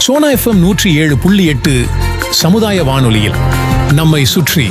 Sona FM நூற்றி ஏழு புள்ளி எட்டு சமுதாய வானொலியில் நம்மை சுற்றி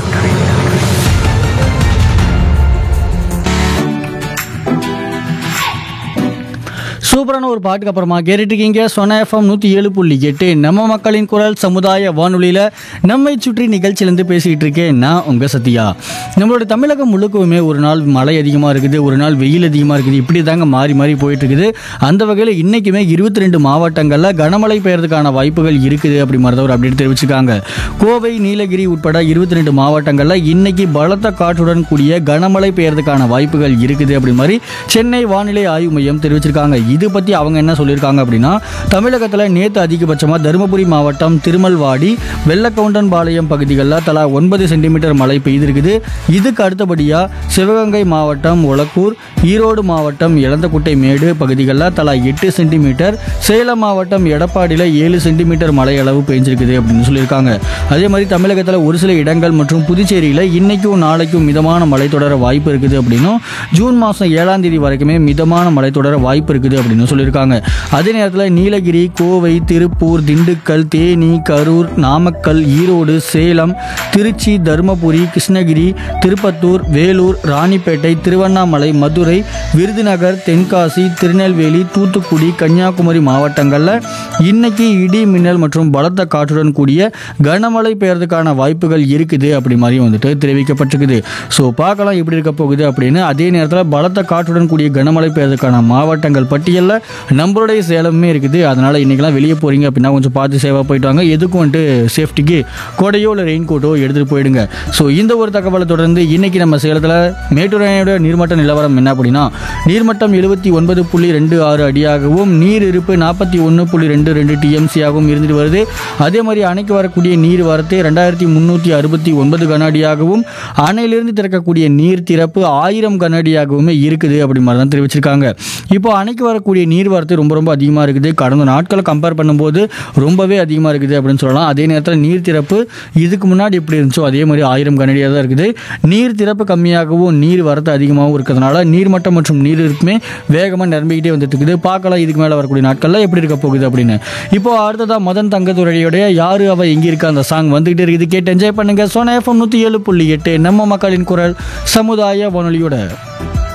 சூப்பரான ஒரு பாட்டுக்கு அப்புறமா கேட்டுட்டு இருக்கீங்க சொன்ன எஃப்எம் நூற்றி ஏழு புள்ளி எட்டு நம்ம மக்களின் குரல் சமுதாய வானொலியில் நம்மை சுற்றி நிகழ்ச்சியிலேருந்து பேசிக்கிட்டு இருக்கேன் நான் உங்கள் சத்யா நம்மளோட தமிழகம் முழுக்கவுமே ஒரு நாள் மழை அதிகமாக இருக்குது ஒரு நாள் வெயில் அதிகமாக இருக்குது இப்படி தாங்க மாறி மாறி போயிட்டு இருக்குது அந்த வகையில் இன்றைக்குமே இருபத்தி ரெண்டு மாவட்டங்களில் கனமழை பெய்யறதுக்கான வாய்ப்புகள் இருக்குது அப்படி மாதிரி ஒரு அப்டேட் தெரிவிச்சிருக்காங்க கோவை நீலகிரி உட்பட இருபத்தி ரெண்டு மாவட்டங்களில் இன்னைக்கு பலத்த காற்றுடன் கூடிய கனமழை பெய்யறதுக்கான வாய்ப்புகள் இருக்குது அப்படி மாதிரி சென்னை வானிலை ஆய்வு மையம் தெரிவிச்சிருக்காங்க இது பற்றி அவங்க என்ன சொல்லியிருக்காங்க அப்படின்னா தமிழகத்தில் நேற்று அதிகபட்சமாக தருமபுரி மாவட்டம் திருமல்வாடி வெள்ளக்கவுண்டன்பாளையம் பகுதிகளில் தலா ஒன்பது சென்டிமீட்டர் மழை பெய்திருக்குது இதுக்கு அடுத்தபடியாக சிவகங்கை மாவட்டம் ஒலக்கூர் ஈரோடு மாவட்டம் இளந்தக்குட்டை மேடு பகுதிகளில் தலா எட்டு சென்டிமீட்டர் சேலம் மாவட்டம் எடப்பாடியில் ஏழு சென்டிமீட்டர் மழை அளவு பெஞ்சிருக்குது அப்படின்னு சொல்லியிருக்காங்க அதே மாதிரி தமிழகத்தில் ஒரு சில இடங்கள் மற்றும் புதுச்சேரியில் இன்னைக்கும் நாளைக்கும் மிதமான மழை தொடர வாய்ப்பு இருக்குது அப்படின்னும் ஜூன் மாதம் ஏழாம் தேதி வரைக்குமே மிதமான மழை தொடர வாய்ப்பு இருக்குது அப்படின்னு சொல்லியிருக்காங்க அதே நேரத்தில் நீலகிரி கோவை திருப்பூர் திண்டுக்கல் தேனி கரூர் நாமக்கல் ஈரோடு சேலம் திருச்சி தருமபுரி கிருஷ்ணகிரி திருப்பத்தூர் வேலூர் ராணிப்பேட்டை திருவண்ணாமலை மதுரை விருதுநகர் தென்காசி திருநெல்வேலி தூத்துக்குடி கன்னியாகுமரி மாவட்டங்களில் இன்னைக்கு இடி மின்னல் மற்றும் பலத்த காற்றுடன் கூடிய கனமழை பெய்யறதுக்கான வாய்ப்புகள் இருக்குது அப்படி மாதிரி வந்துட்டு தெரிவிக்கப்பட்டிருக்குது ஸோ பார்க்கலாம் எப்படி இருக்க போகுது அப்படின்னு அதே நேரத்தில் பலத்த காற்றுடன் கூடிய கனமழை பெய்யறதுக்கான மாவட்டங்கள் பட்டியலில் நம்மளுடைய சேலமுமே இருக்குது அதனால் இன்றைக்கெல்லாம் வெளியே போகிறீங்க அப்படின்னா கொஞ்சம் பார்த்து சேவாக போயிட்டு வாங்க எதுக்கும் வந்துட்டு சேஃப்டிக்கு கொடையோ இல்லை ரெயின் கோட்டோ எடுத்துகிட்டு போயிடுங்க ஸோ இந்த ஒரு தகவலை தொடர்ந்து இன்னைக்கு நம்ம சேலத்தில் மேட்டூர் அணையோட நீர்மட்ட நிலவரம் என்ன அப்படின்னா நீர்மட்டம் எழுபத்தி ஒன்பது புள்ளி ரெண்டு ஆறு அடியாகவும் நீர் இருப்பு நாற்பத்தி ஒன்று புள்ளி ரெண்டு ரெண்டு டிஎம்சியாகவும் இருந்துட்டு வருது அதே மாதிரி அணைக்கு வரக்கூடிய நீர் வரத்து ரெண்டாயிரத்தி முந்நூற்றி அறுபத்தி ஒன்பது கன அடியாகவும் அணையிலிருந்து திறக்கக்கூடிய நீர் திறப்பு ஆயிரம் கன அடியாகவுமே இருக்குது அப்படி மாதிரி தான் தெரிவிச்சிருக்காங்க இப்போ அணைக்கு வரக்கூடிய நீர் வரத்து ரொம்ப ரொம்ப அதிகமாக இருக்குது கடந்த நாட்களை கம்பேர் பண்ணும்போது ரொம்பவே அதிகமாக இருக்குது அப்படின்னு சொல்லலாம் அதே நேரத்தில் நீர் திறப்பு இதுக்கு முன்னாடி எப்படி இருந்துச்சோ அதே மாதிரி ஆயிரம் கனடியாக தான் இருக்குது நீர் திறப்பு கம்மியாகவும் நீர் வரத்து அதிகமாகவும் இருக்கிறதுனால நீர்மட்டம் மற்றும் நீர் இருப்புமே வேகமாக நிரம்பிக்கிட்டே வந்துட்டு இருக்குது பார்க்கலாம் இதுக்கு மேலே வரக்கூடிய நாட்களில் எப்படி இருக்க போகுது அப்படின்னு இப்போ அடுத்ததாக மதன் தங்கத்துறையுடைய யாரு அவ எங்கே இருக்கா அந்த சாங் வந்துகிட்டே இருக்குது கேட்டு என்ஜாய் பண்ணுங்க சோனா எஃப்எம் நூற்றி ஏழு புள்ளி எட்டு நம்ம மக்களின் குரல் சமுதாய வானொலியோட